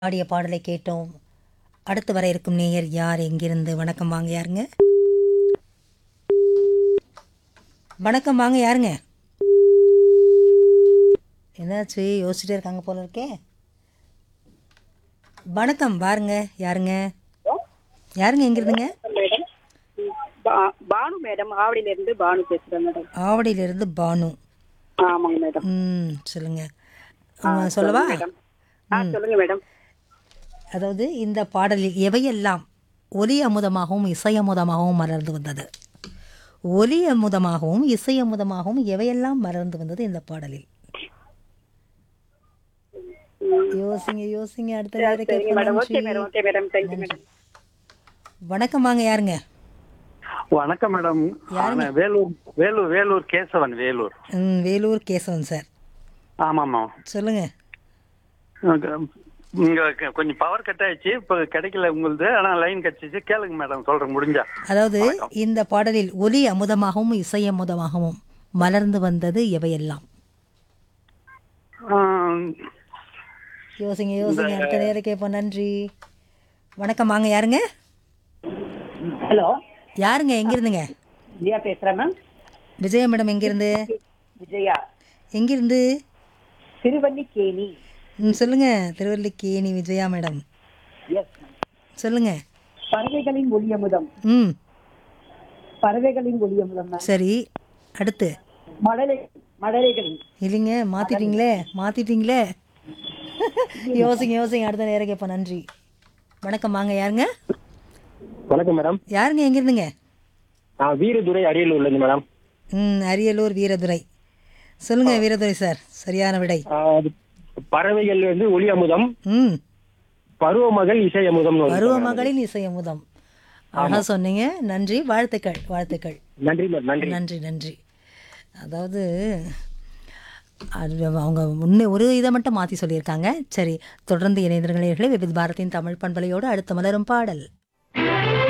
பாடிய பாடலை கேட்டோம் அடுத்து வர இருக்கும் நேயர் யார் எங்கிருந்து வணக்கம் வாங்க யாருங்க வணக்கம் வாங்க யாருங்க என்னாச்சு யோசிச்சுட்டே இருக்காங்க போல இருக்கே வணக்கம் பாருங்க யாருங்க யாருங்க எங்கிருந்துங்க மேடம் பா- பானு மேடம் ஆவடியில இருந்து பானு பேசுறேன் மேடம் ஆவடியிலிருந்து பானு ஆமாங்க மேடம் ம் சொல்லுங்க ஆ, சொல்லவா மேடம் ஆ சொல்லுங்க மேடம் அதாவது இந்த பாடலில் எவையெல்லாம் ஒலி அமுதமாகவும் இசை அமுதமாகவும் மலர்ந்து வந்தது ஒலி அமுதமாகவும் இசை அமுதமாகவும் எவையெல்லாம் மலர்ந்து வந்தது இந்த பாடலில் யோசிங்க யோசிங்க அடுத்த நேரம் சரிங்க மேடம் ஓகே கேட்போம் madam okay madam thank you madam வணக்கம் வாங்க யாருங்க வணக்கம் மேடம் நான் வேலூர் வேலூர் வேலூர் கேசவன் வேலூர் ம், வேலூர் கேசவன் சார் ஆமாம்மா சொல்லுங்க இங்க க- கொஞ்சம் பவர் கட் ஆயிடுச்சு இப்போ கிடைக்கல உங்களுது ஆனால் லைன் கிடைச்சிச்சு கேளுங்க மேடம் சொல்றேன் முடிஞ்சா அதாவது இந்த பாடலில் ஒலி அமுதமாகவும் இசை அமுதமாகவும் மலர்ந்து வந்தது எவையெல்லாம் ஆம், யோசிங்க யோசிங்க அடுத்த நேரம் கேட்போம் நன்றி வணக்கம் வாங்க யாருங்க ஹலோ யாருங்க எங்கிருந்துங்க விஜயா பேசுறேன் மேம் விஜயா மேடம் எங்கிருந்து விஜயா எங்கிருந்து திருவல்லிக்கேணி ம் சொல்லுங்க திருவல்லிக்கேணி விஜயா மேடம் எஸ் சொல்லுங்க பறவைகளின் ஒளியமுதம் ம் பறவைகளின் ஒளியமுதம் மேம் சரி அடுத்து மழலை மழலைகளின் இல்லைங்க மாத்திட்டீங்களே மாத்திட்டீங்களே யோசிங்க யோசிங்க அடுத்த நேரம் கேட்போம் நன்றி வணக்கம் வாங்க யாருங்க வணக்கம் மேடம் யாருங்க எங்கிருந்துங்க நான் வீரதுரை அரியலூர்ல இருந்து மேடம் ம் அரியலூர் வீரதுரை சொல்லுங்க வீரதுரை சார் சரியான விடை ஆஹ் அது பறவைகள் வந்து ஒளி அமுதம் ம் பருவமகள் இசை அமுதம் பருவமகளின் இசை அமுதம் அழகா சொன்னீங்க நன்றி வாழ்த்துக்கள் வாழ்த்துக்கள் நன்றி மேடம் நன்றி நன்றி நன்றி அதாவது அது அவங்க முன்னே ஒரு இதை மட்டும் மாற்றி சொல்லியிருக்காங்க சரி தொடர்ந்து இணைந்திருங்களே விவித் பாரதியின் தமிழ் பண்பலையோடு அடுத்த மலரும் பாடல்